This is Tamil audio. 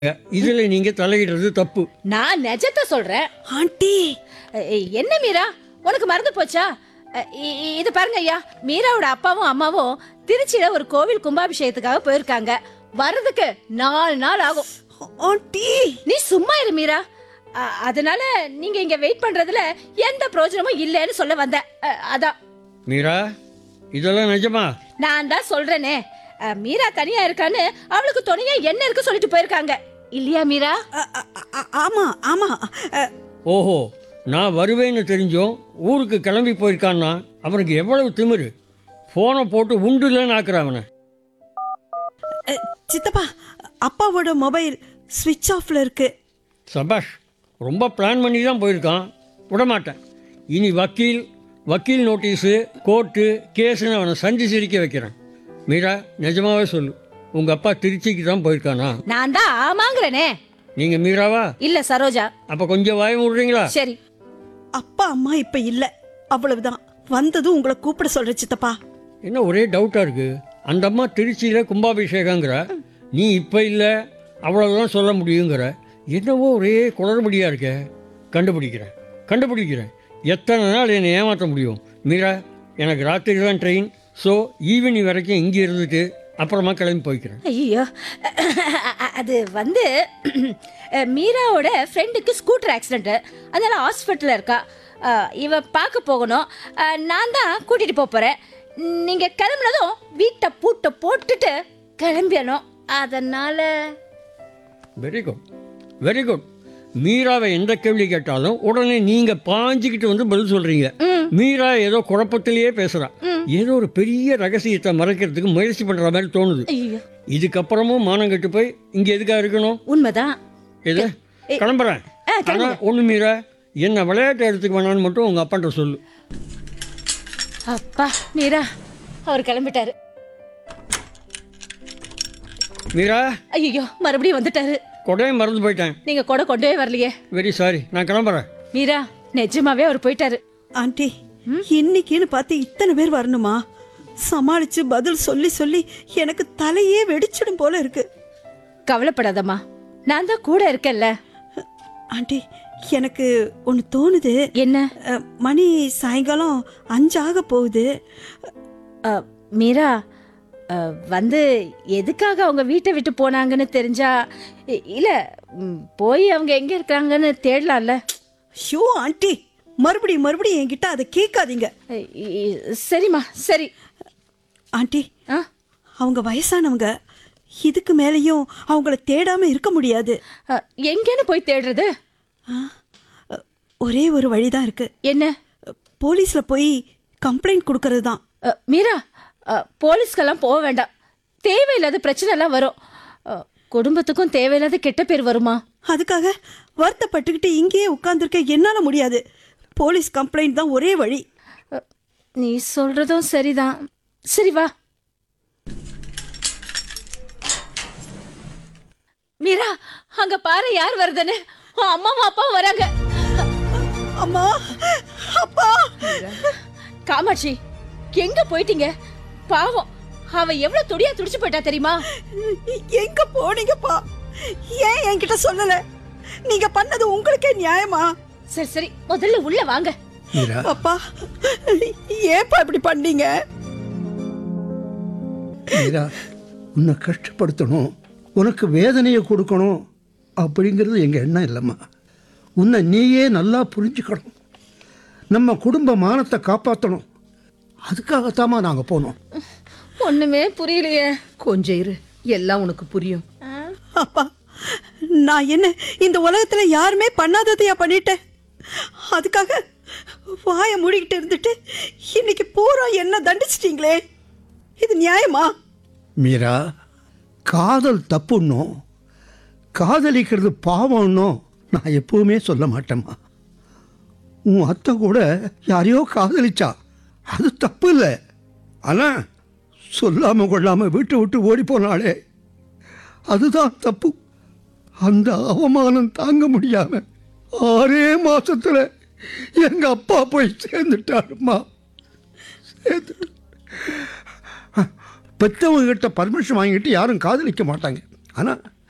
இதுல நீங்க தலையிடுறது தப்பு நான் நிஜத்தை சொல்றேன் ஆண்டி ஏய், என்ன மீரா உனக்கு மறந்து போச்சா அ, இ- இ- இது பாருங்க ஐயா மீராவோட அப்பாவும் அம்மாவும் திருச்சியில ஒரு கோவில் கும்பாபிஷேகத்துக்காக போயிருக்காங்க வர்றதுக்கு நாலு நாள் ஆகும் ஆண்டி நீ சும்மா இரு மீரா அ, அதனால நீங்க இங்க வெயிட் பண்றதுல எந்த பிரயோஜனமும் இல்லைன்னு சொல்ல வந்தேன் அ, அதான் மீரா இதெல்லாம் நிஜமா நான் தான் சொல்றேனே அ, மீரா தனியா இருக்கான்னு அவளுக்கு துணையா என்ன இருக்கு சொல்லிட்டு போயிருக்காங்க இல்லையா மீரா அ- அ- அ- ஆமா ஆமா அ, ஓஹோ நான் வருவேன்னு தெரிஞ்சும் ஊருக்கு கிளம்பி போயிருக்கான்னா அவனுக்கு எவ்வளவு திமிரு ஃபோனை போட்டு உண்டுலன்னு ஆக்குறான் அவனை அ, சித்தப்பா அப்பாவோட மொபைல் ஸ்விட்ச் ஆஃப்ல இருக்கு சபாஷ் ரொம்ப பிளான் பண்ணி தான் போயிருக்கான் விடமாட்டேன் இனி வக்கீல் வக்கீல் நோட்டீஸு கோர்ட்டு கேஸுன்னு அவனை சந்தி சிரிக்க வைக்கிறேன் மீரா நிஜமாவே சொல்லு உங்கள் அப்பா திருச்சிக்கு தான் போயிருக்கானா நான் தான் ஆமாங்கிறனே நீங்கள் மீராவா இல்ல சரோஜா அப்போ கொஞ்சம் வாய விடுறீங்களா சரி அப்பா அம்மா இப்ப இல்ல அவ்வளவுதான் வந்ததும் உங்களை கூப்பிட சொல்ற சித்தப்பா என்ன ஒரே டவுட்டாக இருக்குது அந்த அம்மா திருச்சியில் கும்பாபிஷேகங்கிற நீ இப்போ இல்லை அவ்வளோதான் சொல்ல முடியுங்கிற என்னவோ ஒரே குளறுபடியாக இருக்க கண்டுபிடிக்கிறேன் கண்டுபிடிக்கிறேன் எத்தனை நாள் என்னை ஏமாற்ற முடியும் மீரா எனக்கு ராத்திரி தான் ட்ரெயின் ஸோ ஈவினிங் வரைக்கும் இங்கே இருந்துட்டு அப்புறமா கிளம்பி போய்க்கிறேன் ஐயோ அது வந்து மீராவோட ஃப்ரெண்டுக்கு ஸ்கூட்டர் ஆக்சிடென்ட் அதனால ஹாஸ்பிட்டலில் இருக்கா அஹ், இவ பார்க்க போகணும் அஹ், நான் தான் கூட்டிட்டு போக போறேன் நீங்க கிளம்புனதும் வீட்டை பூட்டை போட்டுட்டு கிளம்பிடணும் அதனால வெரி குட் வெரி குட் மீராவை எந்த கேள்வி கேட்டாலும் உடனே நீங்க பாஞ்சிக்கிட்டு வந்து பதில் சொல்றீங்க மீரா ஏதோ குழப்பத்திலேயே பேசுறா ஏதோ ஒரு பெரிய ரகசியத்தை மறைக்கிறதுக்கு முயற்சி பண்ற மாதிரி தோணுது ஐயோ இதுக்கப்புறமும் மானம் கெட்டு போய் இங்க எதுக்கா இருக்கணும் உண்மைதான் எது கிளம்புறேன் ஆனா ஒண்ணு மீரா என்ன விளையாட்டு இடத்துக்கு வேணான்னு மட்டும் உங்க அப்பான்ற சொல்லு அப்பா மீரா அவர் கிளம்பிட்டாரு மீரா ஐயோ மறுபடியும் வந்துட்டாரு கொடையை மறந்து போயிட்டேன் நீங்க கூட கொண்டே வரலையே வெரி சாரி நான் கிளம்புறேன் மீரா நிஜமாவே அவர் போயிட்டாரு ஆண்டி இன்னைக்குன்னு பார்த்து இத்தனை பேர் வரணுமா சமாளிச்சு பதில் சொல்லி சொல்லி எனக்கு தலையே வெடிச்சிடும் போல இருக்கு கவலைப்படாதம்மா நான் தான் கூட இருக்கேன்ல ஆண்டி எனக்கு ஒன்று தோணுது என்ன அ, மணி சாயங்காலம் அஞ்சாக போகுது அ, மீரா அ, வந்து எதுக்காக அவங்க வீட்டை விட்டு போனாங்கன்னு தெரிஞ்சா இ- இல்ல ம், போய் அவங்க எங்க இருக்காங்கன்னு தேடலாம்ல ஷோ ஆண்டி மறுபடியும் மறுபடியும் என்கிட்ட அதை கேட்காதீங்க இ- இ- சரிம்மா சரி ஆண்டி ஆ அவங்க வயசானவங்க இதுக்கு மேலேயும் அவங்கள தேடாம இருக்க முடியாது அ, எங்கன்னு போய் தேடுறது ஆ, அ, ஒரே ஒரு வழிதான் இருக்கு என்ன போலீஸ்ல போய் கம்ப்ளைண்ட் கொடுக்கறது தான் அ, மீரா அ, போலீஸ்க்கெல்லாம் போக வேண்டாம் தேவையில்லாத பிரச்சனை எல்லாம் வரும் அ, குடும்பத்துக்கும் தேவையில்லாத கெட்ட பேர் வருமா அதுக்காக வருத்தப்பட்டுக்கிட்டு இங்கேயே உட்கார்ந்துருக்க என்னால முடியாது போலீஸ் கம்ப்ளைண்ட் தான் ஒரே வழி அ, நீ சொல்றதும் சரிதான் சரி வா மீரா அங்க பாரு யார் வருதுன்னு உன் அம்மாவும் அப்பாவும் வராங்க அம்மா அப்பா காமாட்சி எங்க போயிட்டீங்க பாவம் அவ எவ்வளவு துடியா துடிச்சு போயிட்டா தெரியுமா எங்க போனீங்கப்பா ஏன் என்கிட்ட சொல்லல நீங்க பண்ணது உங்களுக்கே நியாயமா சரி சரி முதல்ல உள்ள வாங்க மீரா அப்பா ஏப்பா இப்படி பண்ணீங்க மீரா உன்னை கஷ்டப்படுத்தணும் உனக்கு வேதனையை கொடுக்கணும் அப்படிங்கிறது எங்கள் எண்ணம் இல்லைம்மா உன்னை நீயே நல்லா புரிஞ்சுக்கணும் நம்ம குடும்ப மானத்தை காப்பாற்றணும் அதுக்காகத்தாம்மா நாங்கள் போனோம் ஒண்ணுமே புரியலையே கொஞ்சம் இரு எல்லாம் உனக்கு புரியும் அப்பா நான் என்ன இந்த உலகத்துல யாருமே பண்ணாததையா பண்ணிட்டேன் அதுக்காக வாயை மூடிக்கிட்டு இருந்துட்டு இன்னைக்கு பூரா என்ன தண்டிச்சிட்டீங்களே இது நியாயமா மீரா காதல் தப்புன்னும் காதலிக்கிறது பாவம்னும் நான் எப்பவுமே சொல்ல மாட்டேம்மா உன் அத்தை கூட யாரையோ காதலிச்சா அது தப்பு இல்லை ஆனால் சொல்லாமல் கொள்ளாமல் வீட்டை விட்டு ஓடி போனாலே அதுதான் தப்பு அந்த அவமானம் தாங்க முடியாம ஆறே மாசத்துல எங்க அப்பா போய் சேர்ந்துட்டாருமா சேர்ந்துட்டு பெற்றவங்க கிட்ட பர்மிஷன் வாங்கிட்டு யாரும் காதலிக்க மாட்டாங்க ஆனால்